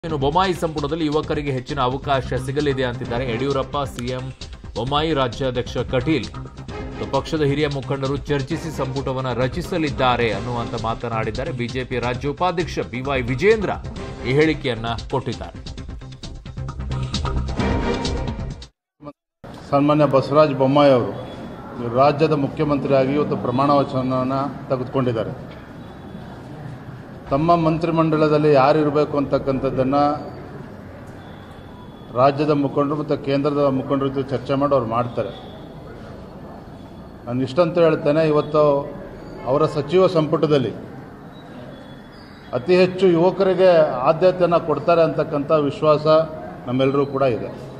ಇನ್ನು ಬೊಮ್ಮಾಯಿ ಸಂಪುಟದಲ್ಲಿ ಯುವಕರಿಗೆ ಹೆಚ್ಚಿನ ಅವಕಾಶ ಸಿಗಲಿದೆ ಅಂತಿದ್ದಾರೆ ಯಡಿಯೂರಪ್ಪ ಸಿಎಂ ಬೊಮ್ಮಾಯಿ ರಾಜ್ಯಾಧ್ಯಕ್ಷ ಕಟೀಲ್ ಮತ್ತು ಪಕ್ಷದ ಹಿರಿಯ ಮುಖಂಡರು ಚರ್ಚಿಸಿ ಸಂಪುಟವನ್ನು ರಚಿಸಲಿದ್ದಾರೆ ಅನ್ನುವಂತ ಮಾತನಾಡಿದ್ದಾರೆ ಬಿಜೆಪಿ ರಾಜ್ಯ ಉಪಾಧ್ಯಕ್ಷ ಬಿವೈ ವಿಜೇಂದ್ರ ಈ ಹೇಳಿಕೆಯನ್ನ ಕೊಟ್ಟಿದ್ದಾರೆ ಸನ್ಮಾನ್ಯ ಬಸವರಾಜ ಬೊಮ್ಮಾಯಿ ಅವರು ಇವರು ರಾಜ್ಯದ ಮುಖ್ಯಮಂತ್ರಿಯಾಗಿ ಇವತ್ತು ಪ್ರಮಾಣ ವಚನವನ್ನು ತೆಗೆದುಕೊಂಡಿದ್ದಾರೆ ತಮ್ಮ ಮಂತ್ರಿಮಂಡಲದಲ್ಲಿ ಯಾರು ಇರಬೇಕು ಅಂತಕ್ಕಂಥದ್ದನ್ನು ರಾಜ್ಯದ ಮುಖಂಡರು ಮತ್ತು ಕೇಂದ್ರದ ಮುಖಂಡರ ಜೊತೆ ಚರ್ಚೆ ಮಾಡಿ ಅವ್ರು ಮಾಡ್ತಾರೆ ನಾನು ಇಷ್ಟಂತ ಹೇಳ್ತೇನೆ ಇವತ್ತು ಅವರ ಸಚಿವ ಸಂಪುಟದಲ್ಲಿ ಅತಿ ಹೆಚ್ಚು ಯುವಕರಿಗೆ ಆದ್ಯತೆಯನ್ನು ಕೊಡ್ತಾರೆ ಅಂತಕ್ಕಂಥ ವಿಶ್ವಾಸ ನಮ್ಮೆಲ್ಲರೂ ಕೂಡ ಇದೆ